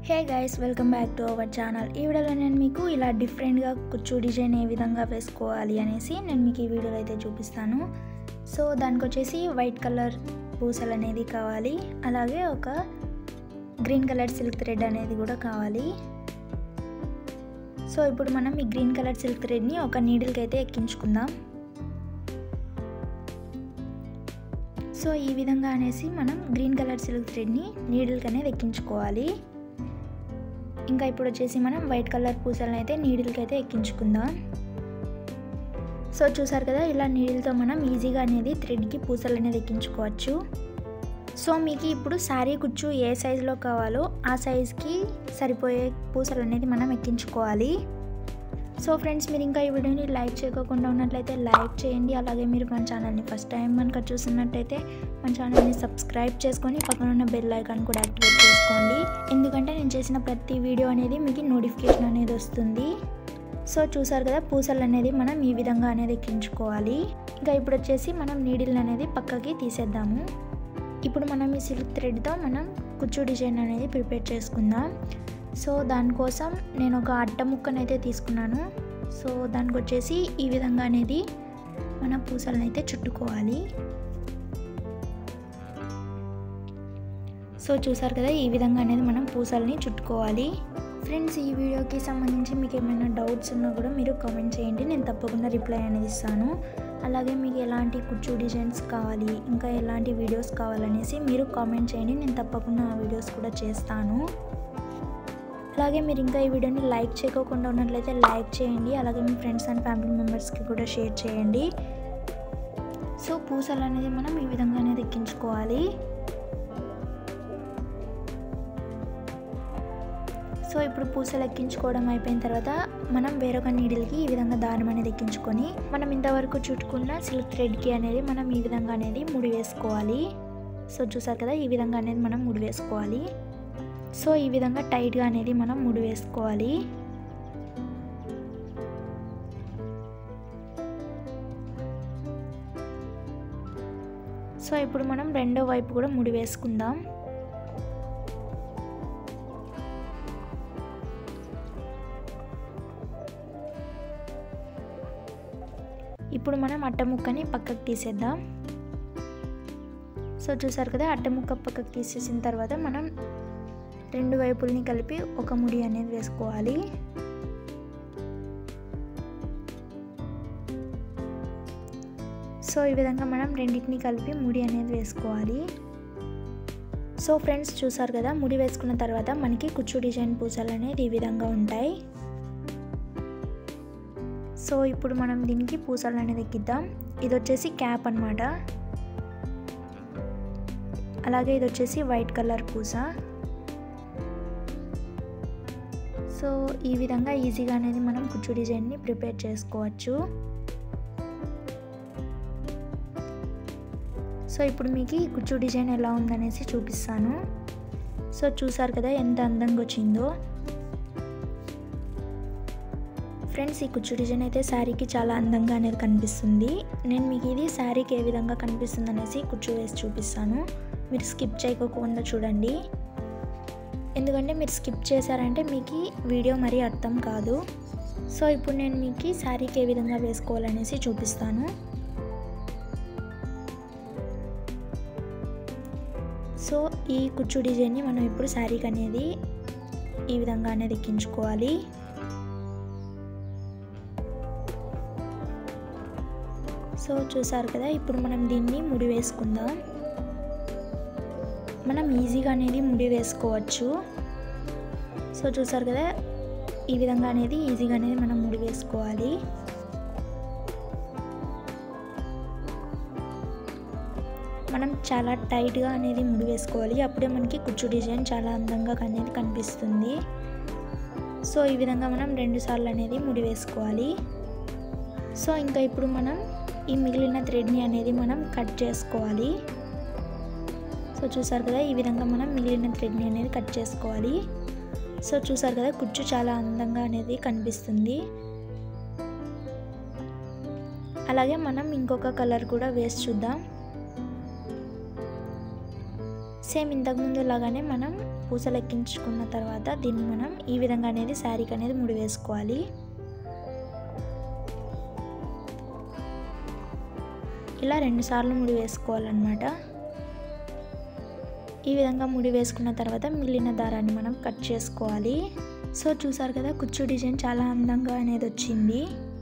hey guys welcome back to our channel ఈ వీడియోలో నేను మీకు ఇలా డిఫరెంట్గా కుచ్చు డిజైన్ ఏ విధంగా వేసుకోవాలి అనేసి నేను మీకు ఈ వీడియోలో అయితే చూపిస్తాను సో దానికి వచ్చేసి వైట్ కలర్ పూసలు అనేది కావాలి అలాగే ఒక గ్రీన్ కలర్ సిల్క్ థ్రెడ్ అనేది కూడా కావాలి సో ఇప్పుడు మనం ఈ గ్రీన్ కలర్ సిల్క్ థ్రెడ్ని ఒక నీడిల్కి అయితే ఎక్కించుకుందాం సో ఈ విధంగా అనేసి మనం గ్రీన్ కలర్ సిల్క్ థ్రెడ్ని నీడిల్కి అనేది ఎక్కించుకోవాలి ఇంకా ఇప్పుడు వచ్చేసి మనం వైట్ కలర్ పూసలను అయితే నీడిల్కి అయితే ఎక్కించుకుందాం సో చూసారు కదా ఇలా నీడిల్తో మనం ఈజీగా అనేది థ్రెడ్కి పూసలు అనేది ఎక్కించుకోవచ్చు సో మీకు ఇప్పుడు శారీ కుచ్చు ఏ సైజులో కావాలో ఆ సైజ్కి సరిపోయే పూసలు అనేది మనం ఎక్కించుకోవాలి సో ఫ్రెండ్స్ మీరు ఇంకా ఈ వీడియోని లైక్ చేయకుండా ఉన్నట్లయితే లైక్ చేయండి అలాగే మీరు మన ఛానల్ని ఫస్ట్ టైం కనుక చూస్తున్నట్టయితే మన ఛానల్ని సబ్స్క్రైబ్ చేసుకొని పక్కన ఉన్న బెల్ ఐకాన్ కూడా యాక్టివేట్ చేసుకోండి ఎందుకంటే నేను చేసిన ప్రతి వీడియో అనేది మీకు నోటిఫికేషన్ అనేది వస్తుంది సో చూసారు కదా పూసలు అనేది మనం ఈ విధంగా అనేది ఎక్కించుకోవాలి ఇంకా ఇప్పుడు వచ్చేసి మనం నీడిల్ అనేది పక్కకి తీసేద్దాము ఇప్పుడు మనం ఈ సిల్క్ థ్రెడ్తో మనం కుచ్చు డిజైన్ అనేది ప్రిపేర్ చేసుకుందాం సో దానికోసం నేను ఒక అట్ట ముక్కనైతే తీసుకున్నాను సో దానికి వచ్చేసి ఈ విధంగా అనేది మన పూసలను అయితే చుట్టుకోవాలి సో చూసారు కదా ఈ విధంగా అనేది మనం పూసల్ని చుట్టుకోవాలి ఫ్రెండ్స్ ఈ వీడియోకి సంబంధించి మీకు ఏమైనా డౌట్స్ ఉన్నా కూడా మీరు కామెంట్ చేయండి నేను తప్పకుండా రిప్లై అనేది ఇస్తాను అలాగే మీకు ఎలాంటి కుచ్చు డిజైన్స్ కావాలి ఇంకా ఎలాంటి వీడియోస్ కావాలనేసి మీరు కామెంట్ చేయండి నేను తప్పకుండా ఆ వీడియోస్ కూడా చేస్తాను అలాగే మీరు ఇంకా ఈ వీడియోని లైక్ చేయకోకుండా ఉన్నట్లయితే లైక్ చేయండి అలాగే మీ ఫ్రెండ్స్ అండ్ ఫ్యామిలీ మెంబర్స్కి కూడా షేర్ చేయండి సో పూసలు అనేది మనం ఈ విధంగా అనేది ఎక్కించుకోవాలి సో ఇప్పుడు పూసలు ఎక్కించుకోవడం అయిపోయిన తర్వాత మనం వేరొక నీడిల్కి ఈ విధంగా దారం అనేది ఎక్కించుకొని మనం ఇంతవరకు చుట్టుకున్న సిల్క్ థ్రెడ్కి అనేది మనం ఈ విధంగా అనేది ముడి వేసుకోవాలి సో చూసారు కదా ఈ విధంగా అనేది మనం ముడి వేసుకోవాలి సో ఈ విధంగా టైట్గా అనేది మనం ముడి వేసుకోవాలి సో ఇప్పుడు మనం రెండో వైపు కూడా ముడి వేసుకుందాం ఇప్పుడు మనం అట్ట ముక్కని పక్కకు తీసేద్దాం సో చూసారు కదా అట్ట ముక్క పక్కకు తీసేసిన తర్వాత మనం రెండు వైపుల్ని కలిపి ఒక ముడి అనేది వేసుకోవాలి సో ఈ విధంగా మనం రెండింటిని కలిపి ముడి అనేది వేసుకోవాలి సో ఫ్రెండ్స్ చూసారు కదా ముడి వేసుకున్న తర్వాత మనకి కుచ్చు డిజైన్ పూసలు అనేది ఈ విధంగా ఉంటాయి సో ఇప్పుడు మనం దీనికి పూసలు అనేది ఎక్కిద్దాం ఇది వచ్చేసి క్యాప్ అనమాట అలాగే ఇది వచ్చేసి వైట్ కలర్ పూస సో ఈ విధంగా ఈజీగా అనేది మనం కుచ్చు డిజైన్ని ప్రిపేర్ చేసుకోవచ్చు సో ఇప్పుడు మీకు ఈ కుచ్చు డిజైన్ ఎలా ఉందనేసి చూపిస్తాను సో చూసారు కదా ఎంత అందంగా వచ్చిందో ఫ్రెండ్స్ ఈ కుచ్చు డిజైన్ అయితే శారీకి చాలా అందంగా అనేది కనిపిస్తుంది నేను మీకు ఇది శారీకి ఏ విధంగా కనిపిస్తుంది అనేసి కుచ్చు వేసి చూపిస్తాను మీరు స్కిప్ చేయకోకుండా చూడండి ఎందుకంటే మీరు స్కిప్ చేశారంటే మీకు వీడియో మరీ అర్థం కాదు సో ఇప్పుడు నేను మీకు శారీకి ఏ విధంగా వేసుకోవాలనేసి చూపిస్తాను సో ఈ కుచ్చు డిజైన్ని మనం ఇప్పుడు శారీకి అనేది ఈ విధంగా అనేది ఎక్కించుకోవాలి సో చూసారు కదా ఇప్పుడు మనం దీన్ని ముడి వేసుకుందాం మనం ఈజీగా అనేది ముడి వేసుకోవచ్చు సో చూసారు కదా ఈ విధంగా అనేది ఈజీగా అనేది మనం ముడి వేసుకోవాలి మనం చాలా టైట్గా అనేది ముడి వేసుకోవాలి అప్పుడే మనకి కుచ్చు డిజైన్ చాలా అందంగా అనేది కనిపిస్తుంది సో ఈ విధంగా మనం రెండు సార్లు అనేది ముడి వేసుకోవాలి సో ఇంకా ఇప్పుడు మనం ఈ మిగిలిన థ్రెడ్ని అనేది మనం కట్ చేసుకోవాలి సో చూసారు కదా ఈ విధంగా మనం మిగిలిన థ్రెడ్ని అనేది కట్ చేసుకోవాలి సో చూసారు కదా కుచ్చు చాలా అందంగా అనేది కనిపిస్తుంది అలాగే మనం ఇంకొక కలర్ కూడా వేసి చూద్దాం సేమ్ ఇంతకుముందు లాగానే మనం పూసలు ఎక్కించుకున్న తర్వాత దీన్ని మనం ఈ విధంగా అనేది శారీకి అనేది ముడి వేసుకోవాలి ఇలా రెండు సార్లు ముడి వేసుకోవాలన్నమాట ఈ విధంగా ముడి వేసుకున్న తర్వాత మిగిలిన దారాన్ని మనం కట్ చేసుకోవాలి సో చూసారు కదా కుచ్చు డిజైన్ చాలా అందంగా అనేది వచ్చింది